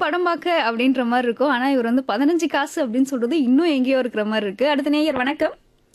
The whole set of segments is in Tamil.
படம் பார்க்க அப்படின்ற மாதிரி இருக்கும் ஆனா இவர் வந்து பதினஞ்சு காசு அப்படின்னு சொல்றது இன்னும் எங்கேயோ இருக்கிற மாதிரி இருக்கு அடுத்த நேயர் வணக்கம்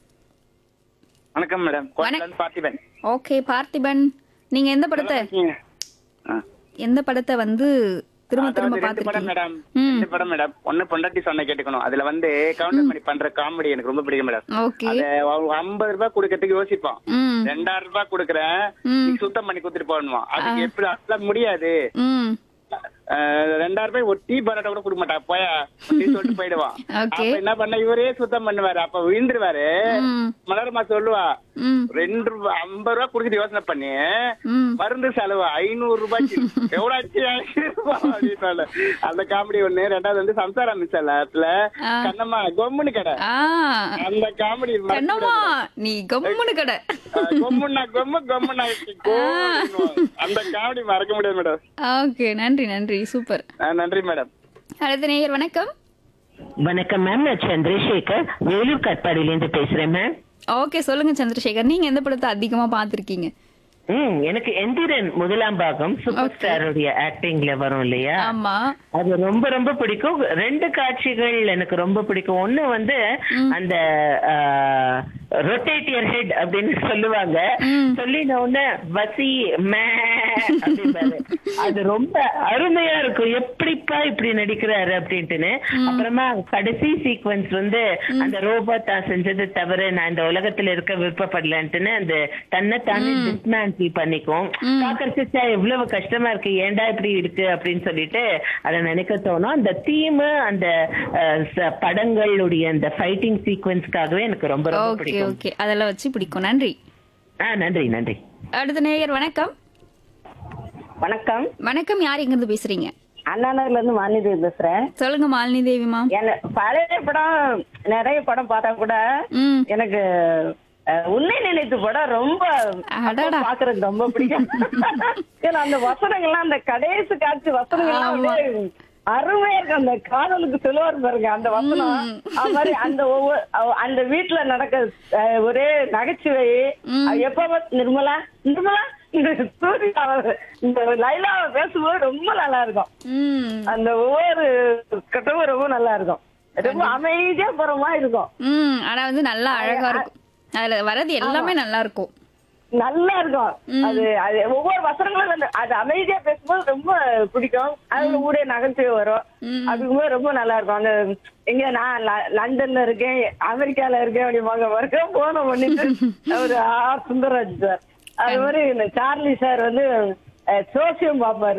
வணக்கம் மேடம் கோயம்புத்தூர்ல பார்த்திபன் ஓகே பார்த்திபன் நீங்க எந்த படத்தை இருக்கீங்க? ஆ. எந்த படத்தை வந்து திரும்ப அதாவது திரும்ப ரெண்டு படம் பார்த்திருக்கீங்க மேடம் ம். ரெண்டு படம் மேடம் ஒண்ணு பொண்டாட்டி சொன்ன கேட்டுக்கணும் அதுல வந்து கவுண்டர் பண்ணி பண்ற காமெடி எனக்கு ரொம்ப பிடிக்கும் மேடம் ஓகே அத ஐம்பது ரூபாய் கொடுக்கறதுக்கு யோசிப்பான் ம் ரெண்டாயிரம் ரூபாய் கொடுக்குறேன் ம். நீ சுத்தம் பண்ணி கொடுத்துட்டு போகணுமா அதுக்கு எப்படி அதெல்லாம் முடியாது ம் அஹ், ரெண்டாயிரம் ரூபாய் ஒரு டீ பரோட்டா கூட கொடுக்க மாட்டா போயா அப்படின்னு சொல்லிட்டு போயிடுவான் Okay. அப்ப என்ன பண்ண இவரே சுத்தம் பண்ணுவாரு அப்ப விழுந்துருவாரு ம் மலர்மா சொல்லுவா ம் ரெண்டு ரூபாய் ஐம்பது ரூபாய் கொடுக்குறது யோசனை பண்ணி ம் மருந்து செலவு ஐநூறு ரூபாய்க்கு எவ்வளவு ஆச்சு ஐநூறு ரூபாய் அப்படின்னால அந்த காமெடி ஒண்ணு ரெண்டாவது வந்து சம்சாரா மிஸ்ஸல ஆ. கண்ணம்மா கொம்முன்னு கடை ஆ அந்த காமெடி கண்ணம்மா நீ கம்முனு கடை கொம்முன்னா கொம்மு கொம்முன்னா கோ அப்படின்னுவாங்க. அந்த காமெடி மறக்க முடியாது மேடம் ஓகே நன்றி நன்றி சூப்பர் நன்றி மேடம் அடுத்த நேயர் வணக்கம் வணக்கம் மேம் நான் சந்திரசேகர் வேலூர் கட்பாடியிலேருந்து பேசுறேன் மேம் ஓகே சொல்லுங்க சந்திரசேகர் நீங்க எந்த படத்தை அதிகமா பார்த்திருக்கீங்க ம் எனக்கு எந்திரன் முதலாம் பாகம் சூப்பர் ஸ்டாருடைய ஆக்டிங்ல வரும் இல்லையா ஆமா அது ரொம்ப ரொம்ப பிடிக்கும் ரெண்டு காட்சிகள் எனக்கு ரொம்ப பிடிக்கும் ஒண்ணு வந்து அந்த ரொட்டேட்டியர் ஹெட் அப்படின்னு சொல்லுவாங்க ம். சொல்லின உடனே வசி மே அப்படிம்பாரு. அது ரொம்ப அருமையா இருக்கும் எப்படிப்பா இப்படி நடிக்கிறாரு அப்படின்ட்டுன்னு அப்புறமா கடைசி சீக்வன்ஸ் வந்து அந்த ரோபோட் தான் செஞ்சது தவிர நான் இந்த உலகத்துல இருக்க விருப்பப்படலன்ட்டுன்னு அந்த தன்னைத்தானே டிஸ்மேண்டில் பண்ணிக்கும் காக்கரிச்சா எவ்வளவு கஷ்டமா இருக்கு ஏன்டா இப்படி இருக்கு அப்படின்னு சொல்லிட்டு அதை நினைக்க தோணும் அந்த தீம் அந்த அஹ், ச- படங்களுடைய அந்த ஃபைட்டிங் சீக்வன்ஸ்க்காகவே எனக்கு ரொம்ப ரொம்ப ஓகே பிடிக்கும் ஓகே அதெல்லாம் வச்சு பிடிக்கும் நன்றி ஆ நன்றி நன்றி அடுத்த நேயர் வணக்கம் வணக்கம் வணக்கம் யார் எங்க இருந்து பேசுறீங்க அண்ணா நகர்ல இருந்து மாநிதி பேசுறேன் சொல்லுங்க மாலினி தேவி மேம் என்ன பழைய படம் நிறைய படம் பார்த்தா கூட ம் எனக்கு அஹ், உன்னை நினைத்து படம் ரொம்ப அடடா. பாக்குறது ரொம்ப பிடிக்கும் ஏன்னா அந்த வசனங்கள்லாம் அந்த கடைசி காட்சி வசனங்கள்லாம் அப்படியே அருமையா இருக்கு அந்த காதலுக்கு சொல்லுவார் பாருங்க அந்த வசனம் அது மாதிரி அந்த ஒவ்வொரு அவ- அந்த வீட்டுல நடக்க அஹ், ஒரே நகைச்சுவை அது எப்ப பாத்~ நிர்மலா நிர்மலா இந்த சூர்யா இந்த லைலாவை பேசும்போது ரொம்ப நல்லா இருக்கும் ம் அந்த ஒவ்வொரு கட்டமும் ரொம்ப நல்லா இருக்கும் ரொம்ப அமைதியா போற மாதிரி இருக்கும் ம் ஆனா வந்து நல்லா அழகா இருக்கும் அதுல வரது எல்லாமே நல்லா இருக்கும் நல்லா இருக்கும் அது அது ஒவ்வொரு வசனங்களும் அந்த- அது அமைதியா பேசும்போது ரொம்ப பிடிக்கும் அதுல ஊரே நகைச்சுவை வரும் ம். அதுக்குமே ரொம்ப நல்லா இருக்கும் அந்த எங்க நான் ல- லண்டன்ல இருக்கேன் அமெரிக்கால இருக்கேன் அப்படிம்பாங்க வருஷம் போன பண்ணிட்டு ஒரு ஆர் சுந்தரராஜ் சார் அது மாதிரி இந்த சார்லி சார் வந்து அஹ், சோசியம் பாப்பாரு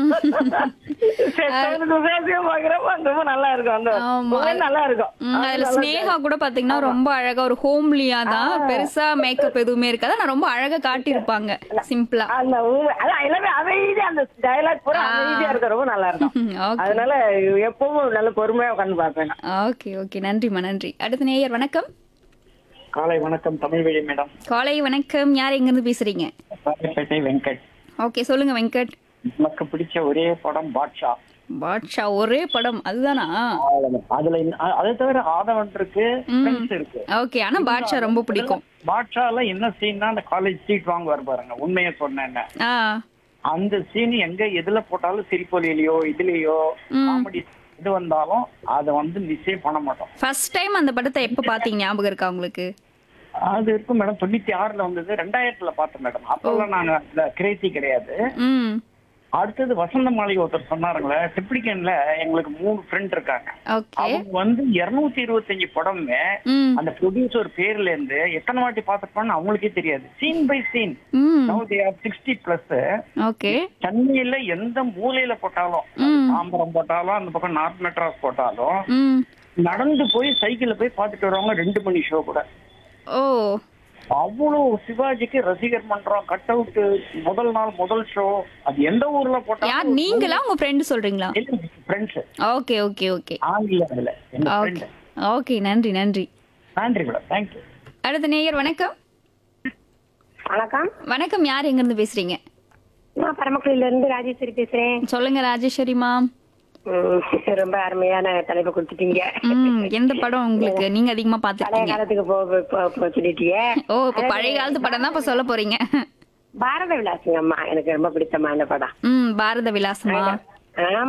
சோசியம் பாக்குறப்ப ரொம்ப நல்லா இருக்கும் அந்த ஆமா. ரொம்ப நல்லா இருக்கும் ம், அதுல ஸ்னேகா கூட பாத்தீங்கன்னா ரொம்ப அழகா ஒரு ஹோம்லியா தான் பெருசா மேக்கப் எதுவுமே இருக்காது ஆனா ரொம்ப அழகா காட்டியிருப்பாங்க சிம்பிளா அந்த ஊ- அதான் எல்லாமே அமைதியா அந்த டயலாக் பூரா அமைதியா இருக்க ரொம்ப நல்லா இருக்கும் ஓகே அதனால எப்பவும் நல்ல பொறுமையா உட்காந்து பார்ப்பேன் நான். ஓகே ஓகே நன்றிம்மா நன்றி அடுத்த நேயர் வணக்கம் காலை வணக்கம் தமிழ் வழி மேடம் காலை வணக்கம் யார் எங்க இருந்து பேசுறீங்க சாரிப்பேட்டை வெங்கட் ஓகே சொல்லுங்க வெங்கட் எனக்கு பிடிச்ச ஒரே படம் பாட்ஷா பாட்ஷா ஒரே படம் அதுதானா அதுல இன்ன- அ- அதை தவிர ஆதவன் இருக்கு ஃப்ரெண்ட்ஸ் இருக்கு ஓகே ஆனா பாட்ஷா ரொம்ப பிடிக்கும் பாட்ஷால என்ன சீன்னா அந்த காலேஜ் சீட் வாங்குவார் பாருங்க உண்மையை சொன்னேன்னு ஆ அந்த சீன் எங்க எதுல போட்டாலும் சிரிப்பொலியிலயோ இதுலயோ காமெடி இது வந்தாலும் அதை வந்து மிஸ்ஸே பண்ண மாட்டோம் ஃபர்ஸ்ட் டைம் அந்த படத்தை எப்ப பாத்தீங்க ஞாபகம் இருக்கா உங்களுக்கு அது இருக்கும் மேடம் தொண்ணூத்தி ஆறுல வந்தது ரெண்டாயிரத்துல பார்த்தேன் மேடம் அப்பெல்லாம் நாங்க இந்த கிரேசி கிடையாது ம் அடுத்தது வசந்த மாளிகை ஒருத்தர் சொன்னாருங்களே டிப்ளிகன்ல எங்களுக்கு மூணு ஃப்ரெண்ட் இருக்காங்க ஓகே அவங்க வந்து இருநூத்தி இருபத்தஞ்சு படமே ம் அந்த ப்ரொடியூசர் பேர்ல இருந்து எத்தனை வாட்டி பார்த்திருப்பான்னு அவங்களுக்கே தெரியாது scene by scene hmm now they are sixty plus okay சென்னையில எந்த மூலையில போட்டாலும் அது தாம்பரம் போட்டாலும் அந்த பக்கம் நார்த் மெட்ராஸ் போட்டாலும் ம் நடந்து போய் சைக்கிள்ல போய் பார்த்துட்டு வருவாங்க ரெண்டு மணி ஷோ கூட ஓ அவ்வளவு சிவாஜிக்கு ரசிகர் மன்றம் கட் அவுட் முதல் நாள் முதல் ஷோ அது எந்த ஊர்ல யார் போட்டாலும் நீங்களா உங்க ஃப்ரெண்டு சொல்றீங்களா ஃப்ரெண்ட்ஸ் ஓகே ஓகே ஓகே ஆங்கில அதுல எங்க ஓகே ஃப்ரெண்ட் ஓகே நன்றி நன்றி நன்றி மேடம் தேங்க்யூ அடுத்த நேயர் வணக்கம் வணக்கம் வணக்கம் யார் எங்க இருந்து பேசுறீங்க நான் பரமக்குடியில இருந்து ராஜேஸ்வரி பேசுறேன் சொல்லுங்க ராஜேஸ்வரி மேம் உம், ரொம்ப அருமையான தலைப்பு கொடுத்துட்டீங்க ம் எந்த படம் உங்களுக்கு நீங்க அதிகமா பழைய பாத்துருக்கீங்க காலத்துக்கு போ போ- போ- போ சொல்லிட்டீங்க ஓ இப்ப பழைய காலத்து படம் தான் இப்ப சொல்ல போறீங்க பாரத விலாசுங்க அம்மா எனக்கு ரொம்ப பிடித்தமான படம் ம் பாரத விலாசமா ஆமா